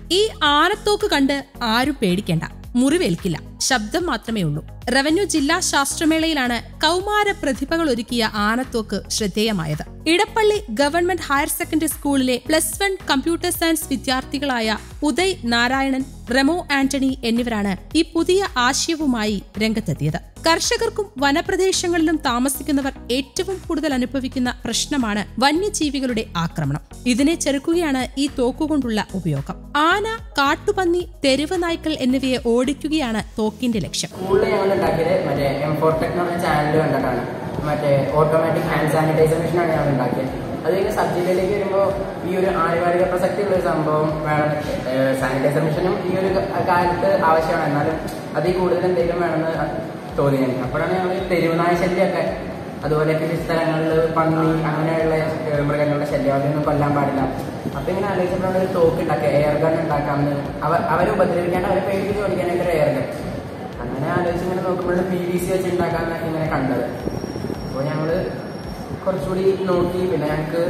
ഈ ആനത്തോക്ക് കണ്ട് ആരും പേടിക്കേണ്ട മുറിവേൽക്കില്ല ശബ്ദം മാത്രമേ ഉള്ളൂ റവന്യൂ ജില്ലാ ശാസ്ത്രമേളയിലാണ് കൗമാര പ്രതിഭകൾ ഒരുക്കിയ ആനത്തോക്ക് ശ്രദ്ധേയമായത് ഇടപ്പള്ളി ഗവൺമെന്റ് ഹയർ സെക്കൻഡറി സ്കൂളിലെ പ്ലസ് വൺ കമ്പ്യൂട്ടർ സയൻസ് വിദ്യാർത്ഥികളായ ഉദയ് നാരായണൻ റെമോ ആന്റണി എന്നിവരാണ് ഈ പുതിയ ആശയവുമായി രംഗത്തെത്തിയത് കർഷകർക്കും വനപ്രദേശങ്ങളിലും താമസിക്കുന്നവർ ഏറ്റവും കൂടുതൽ അനുഭവിക്കുന്ന പ്രശ്നമാണ് വന്യജീവികളുടെ ആക്രമണം ഇതിനെ ചെറുക്കുകയാണ് ഈ തോക്കുകൊണ്ടുള്ള ഉപയോഗം ആന കാട്ടുപന്നി തെരുവ് നായ്ക്കൾ എന്നിവയെ ഓടിക്കുകയാണ് തോക്കിന്റെ ലക്ഷ്യം സ്കൂളിൽ ഞങ്ങൾ ഉണ്ടാക്കിയത് മറ്റേ എം ഫോർടെക് എന്ന് പറഞ്ഞ ചാനൽ കണ്ടിട്ടാണ് മറ്റേ ഓട്ടോമാറ്റിക് ഹാൻഡ് സാനിറ്റൈസർ മെഷീനാണ് ഞങ്ങൾ ഉണ്ടാക്കിയത് അത് കഴിഞ്ഞ് സബ്ജക്റ്റിലേക്ക് വരുമ്പോൾ ഈ ഒരു ആനുകാലിക പ്രസക്തി ഉള്ള ഒരു സംഭവം വേണം സാനിറ്റൈസർ മെഷീനും ഈ ഒരു ക- കാലത്ത് ആവശ്യമാണ് എന്നാലും അതിൽ കൂടുതൽ എന്തെങ്കിലും വേണമെന്ന് തോന്നി എനിക്ക് അപ്പോഴാണ് ഞങ്ങൾ തെരുവുനായ ശല്യമൊക്കെ അതുപോലെ കൃഷി സ്ഥലങ്ങളിൽ പന്നി അങ്ങനെയുള്ള ഏഹ്, മൃഗങ്ങളുടെ ശല്യം അതൊന്നും കൊല്ലാൻ പാടില്ല അപ്പൊ ഇങ്ങനെ ആലോചിച്ചപ്പോഴാണ് ഒരു തോക്ക് ഉണ്ടാക്കുക എയർ ഗൺ ഉണ്ടാക്കാമെന്ന് അവ അവരെ ഉപദ്രവിക്കാണ്ട് അവരെ പേടിപ്പിച്ച് ഓടിക്കാനായിട്ട് ഒരു എയർ ഗൺ അങ്ങനെ ആലോചിച്ച് ഇങ്ങനെ നോക്കുമ്പോൾ പി വി സി വെച്ച് ഉണ്ടാക്കാമെന്നൊക്കെ ഇങ്ങനെ കണ്ടത് അപ്പോൾ ഞങ്ങൾ കുറച്ചുകൂടി നോക്കി പിന്നെ ഞങ്ങൾക്ക്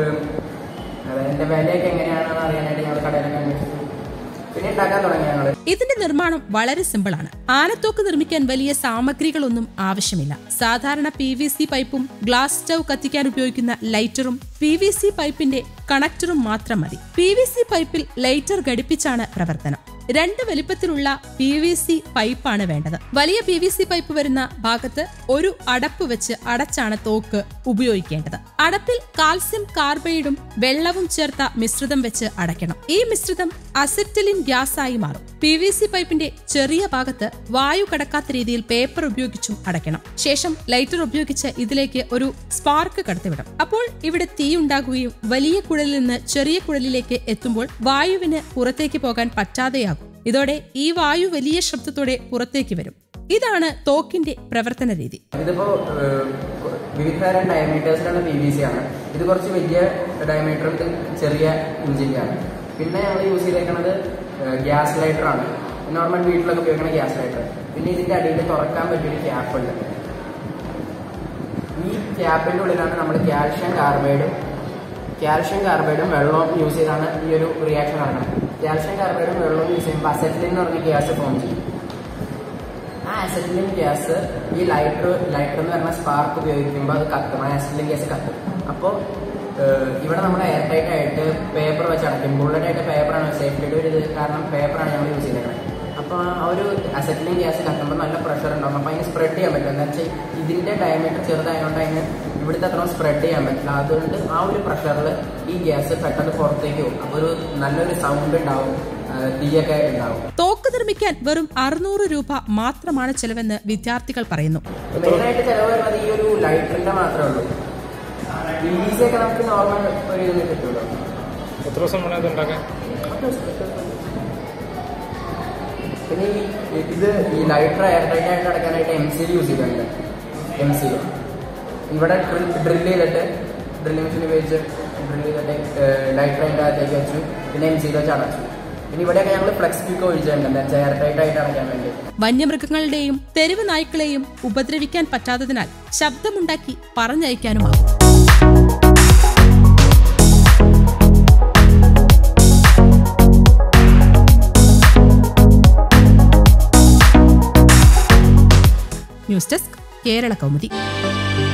അതിൻ്റെ വിലയൊക്കെ എങ്ങനെയാണെന്ന് അറിയാനായിട്ട് ഞങ്ങൾ കടയിലൊക്കെ അന്വേഷിച്ചു പിന്നെ ഉണ്ടാക്കാൻ തുടങ്ങി ഞങ്ങൾ ഇതിന്റെ നിർമ്മാണം വളരെ സിമ്പിളാണ് ആനത്തോക്ക് നിർമ്മിക്കാൻ വലിയ സാമഗ്രികളൊന്നും ആവശ്യമില്ല സാധാരണ പി വി സി പൈപ്പും ഗ്ലാസ് സ്റ്റൗ കത്തിക്കാൻ ഉപയോഗിക്കുന്ന ലൈറ്ററും പി വി സി പൈപ്പിന്റെ കണക്ടറും മാത്രം മതി പി വി സി പൈപ്പിൽ ലൈറ്റർ ഘടിപ്പിച്ചാണ് പ്രവർത്തനം രണ്ട് വലിപ്പത്തിലുള്ള പി വി സി പൈപ്പാണ് വേണ്ടത് വലിയ പി വി സി പൈപ്പ് വരുന്ന ഭാഗത്ത് ഒരു അടപ്പ് വെച്ച് അടച്ചാണ് തോക്ക് ഉപയോഗിക്കേണ്ടത് അടപ്പിൽ കാൽസ്യം കാർബൈഡും വെള്ളവും ചേർത്ത മിശ്രിതം വെച്ച് അടയ്ക്കണം ഈ മിശ്രിതം അസെറ്റിലിൻ ഗ്യാസായി മാറും പി വി സി പൈപ്പിന്റെ ചെറിയ ഭാഗത്ത് വായു കടക്കാത്ത രീതിയിൽ പേപ്പർ ഉപയോഗിച്ചും അടയ്ക്കണം ശേഷം ലൈറ്റർ ഉപയോഗിച്ച് ഇതിലേക്ക് ഒരു സ്പാർക്ക് കടത്തിവിടും അപ്പോൾ ഇവിടെ തീ ഉണ്ടാകുകയും വലിയ കുഴലിൽ നിന്ന് ചെറിയ കുഴലിലേക്ക് എത്തുമ്പോൾ വായുവിന് പുറത്തേക്ക് പോകാൻ പറ്റാതെയാകും ഇതോടെ ഈ വായു വലിയ ശബ്ദത്തോടെ പുറത്തേക്ക് വരും ഇതാണ് തോക്കിന്റെ പ്രവർത്തന രീതി ഇതിപ്പോ ഏഹ്, വിവിധ തരം ഡയമീറ്റേഴ്സിലുള്ള പി വി സി ആണ് ഇത് കുറച്ച് വലിയ ഡയമീറ്ററും ഇത് ചെറിയ ഇഞ്ചിന്റെ ആണ് പിന്നെ ഞങ്ങൾ യൂസ് ചെയ്തേക്കുന്നത് ഗ്യാസ് ലൈറ്റർ ആണ് നോർമൽ വീട്ടിലൊക്കെ ഉപയോഗിക്കുന്ന ഗ്യാസ് ലൈറ്റർ പിന്നെ ഇതിന്റെ അടിയിൽ തുറക്കാൻ പറ്റിയൊരു ക്യാപ്പ് ഉണ്ട് ഈ ക്യാപ്പിന്റെ ഉള്ളിലാണ് നമ്മൾ കാൽഷ്യം കാർബൈഡും കാൽഷ്യം കാർബൈഡും വെള്ളവും യൂസ് ചെയ്താണ് ഈ ഒരു റിയാക്ഷൻ നടക്കുന്നത് കാൽഷ്യം കാർബൈഡും വെള്ളവും യൂസ് ചെയ്യുമ്പോൾ അസറ്റിലിൻ എന്ന് പറഞ്ഞ ഗ്യാസ് ഫോം ചെയ്യും ആ അസറ്റിലിൻ ഗ്യാസ് ഈ ലൈറ്റർ ലൈറ്റർ എന്ന് പറഞ്ഞ സ്പാർക്ക് ഉപയോഗിക്കുമ്പോൾ അത് കത്തും ആ അസറ്റിലിൻ ഗ്യാസ് കത്തും അപ്പോൾ ഇവിടെ നമ്മൾ എയർ ടൈറ്റ് ആയിട്ട് പേപ്പർ വെച്ച് അടയ്ക്കും ബുള്ളറ്റ് ആയിട്ട് പേപ്പറാണ് സേഫ്റ്റിയുടെ ഒരു ഇത് കാരണം പേപ്പറാണ് ഞങ്ങൾ യൂസ് ചെയ്യുന്നത് അപ്പോൾ ആ ഒരു അസറ്റിലിൻ ഗ്യാസ് കത്തുമ്പോൾ നല്ല പ്രഷർ ഉണ്ടാവും അപ്പോൾ അതിന് സ്പ്രെഡ് ചെയ്യാൻ പറ്റില്ല എന്താ വെച്ചാൽ ഇതിന്റെ ഡയമീറ്റർ ചെറുതായതുകൊണ്ട് അതിന് ഇവിടുത്തെ അത്ര സ്പ്രെഡ് ചെയ്യാൻ പറ്റില്ല അതുകൊണ്ട് ആ ഒരു പ്രഷറിൽ ഈ ഗ്യാസ് പെട്ടെന്ന് പുറത്തേക്ക് പോകും അപ്പോൾ ഒരു നല്ലൊരു സൗണ്ട് ഉണ്ടാവും ആ, തീയൊക്കെ ഉണ്ടാവും തോക്ക് നിർമ്മിക്കാൻ വെറും അറുന്നൂറ് രൂപ മാത്രമാണ് ചെലവെന്ന് വിദ്യാർത്ഥികൾ പറയുന്നു മെയിനായിട്ട് ചെലവ് വരുന്നത് ഈ ഒരു ലൈറ്ററിന്റെ മാത്രമേ ഉള്ളൂ പി വി സി ഒക്കെ നമുക്ക് നോർമൽ ഒരു ഇതിന് കിട്ടുമല്ലോ എത്ര ദിവസം വേണം ഇത് ഉണ്ടാക്കാൻ പിന്നെ ഈ ഇത് ഈ ലൈറ്റർ എയർ ടൈറ്റ് ആയിട്ട് അടക്കാനായിട്ട് എം സിയിൽ യൂസ് ചെയ്തിട്ടുണ്ട് എം സിയിൽ ഇവിടെ ഡ്രിൽ ചെയ്തിട്ട് ഡ്രില്ലിംഗ് മെഷീൻ ഉപയോഗിച്ച് ഡ്രിൽ ചെയ്തിട്ട് ലൈറ്റർ അതിൻ്റെ അകത്തേക്ക് വെച്ചു പിന്നെ എം സിയിൽ വെച്ച് അടച്ചു പിന്നെ ഇവിടെയൊക്കെ ഞങ്ങൾ ഫ്ലെക്സ് ക്യൂക്ക് ഒഴിച്ചിട്ടുണ്ട് എന്താ വെച്ചാൽ എയർ ടൈറ്റ് ആയിട്ട് അടയ്ക്കാൻ വേണ്ടി വന്യമൃഗങ്ങളുടെയും തെരുവ് നായ്ക്കളെയും ഉപദ്രവിക്കാൻ പറ്റാത്തതിനാൽ ശബ്ദമുണ്ടാക്കി പറഞ്ഞയക്കാനുമാകും ന്യൂസ് ഡെസ്ക് കേരള കൗമുദി